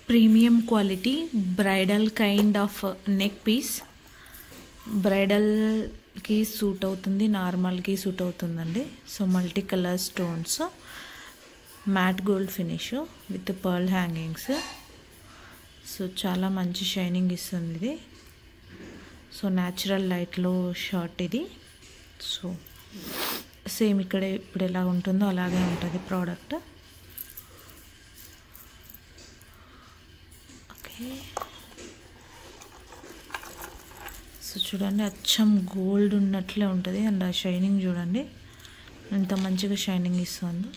premium quality bridal kind of neck piece బ్రైడల్కి suit అవుతుంది నార్మల్కి సూట్ అవుతుందండి so multi colour stones matte gold finish with pearl hangings so చాలా మంచి shining ఇస్తుంది ఇది సో న్యాచురల్ లైట్లో షర్ట్ ఇది సో సేమ్ ఇక్కడ ఇప్పుడు ఎలా ఉంటుందో అలాగే ఉంటుంది ప్రోడక్ట్ ఓకే సో చూడండి అచ్చం గోల్డ్ ఉన్నట్లే ఉంటుంది అండ్ ఆ షైనింగ్ చూడండి ఎంత మంచిగా షైనింగ్ ఇస్తుంది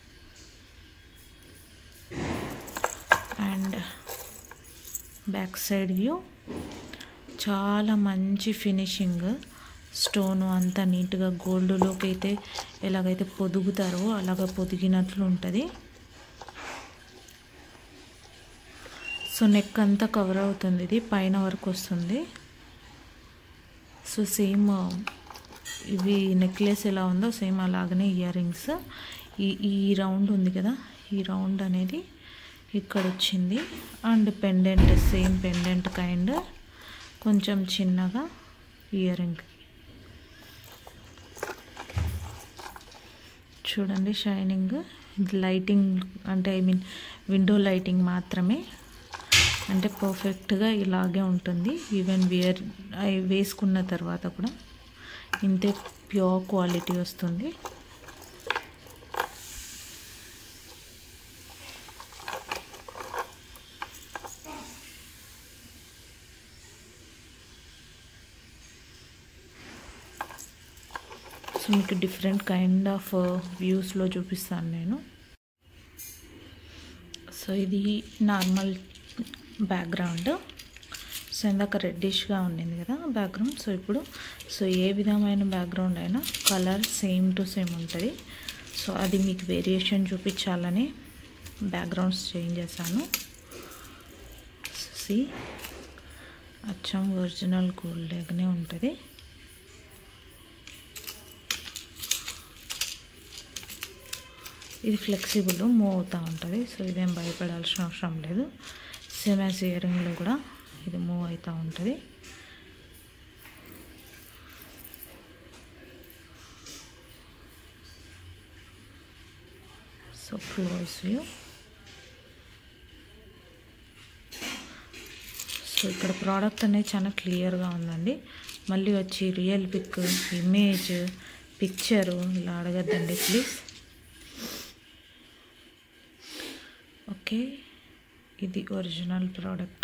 అండ్ బ్యాక్ సైడ్ వ్యూ చాలా మంచి ఫినిషింగ్ స్టోన్ అంతా నీట్గా గోల్డ్లోకి అయితే ఎలాగైతే పొదుగుతారో అలాగ పొదిగినట్లు ఉంటుంది సో నెక్ అంతా కవర్ అవుతుంది ఇది పైన వరకు వస్తుంది సో సేమ్ ఇవి నెక్లెస్ ఎలా ఉందో సేమ్ అలాగనే ఇయర్ రింగ్స్ ఈ ఈ రౌండ్ ఉంది కదా ఈ రౌండ్ అనేది ఇక్కడ వచ్చింది and pendant same pendant kind కొంచెం చిన్నగా ఇయర్ రింగ్ చూడండి షైనింగ్ లైటింగ్ అంటే ఐ మీన్ విండో లైటింగ్ మాత్రమే అంటే పర్ఫెక్ట్గా ఇలాగే ఉంటుంది ఈవెన్ వేర్ వేసుకున్న తర్వాత కూడా ఇంతే ప్యూర్ క్వాలిటీ వస్తుంది సో మీకు డిఫరెంట్ కైండ్ ఆఫ్ వ్యూస్లో చూపిస్తాను నేను సో ఇది నార్మల్ బ్యాక్గ్రౌండ్ సో ఇందాక రెడ్డిష్గా ఉండింది కదా బ్యాక్గ్రౌండ్ సో ఇప్పుడు సో ఏ విధమైన బ్యాక్గ్రౌండ్ అయినా కలర్ సేమ్ టు సేమ్ ఉంటుంది సో అది మీకు వేరియేషన్ చూపించాలని బ్యాక్గ్రౌండ్స్ చేంజ్ చేశాను సి అచ్చం ఒరిజినల్ గోల్డ్ లాగానే ఉంటుంది ఇది ఫ్లెక్సిబుల్ మూవ్ అవుతూ ఉంటుంది సో ఇదేం భయపడాల్సిన అవసరం లేదు సేమ్ యాజ్ ఇయరింగ్లో కూడా ఇది మూవ్ అవుతూ ఉంటుంది సో క్లోజ్ వ్యూ సో ఇక్కడ ప్రోడక్ట్ అనేది చాలా క్లియర్గా ఉందండి మళ్ళీ వచ్చి రియల్ పిక్ ఇమేజ్ పిక్చరు ఇలా అడగద్దండి ప్లీజ్ ఓకే ఇది ఒరిజినల్ ప్రోడక్ట్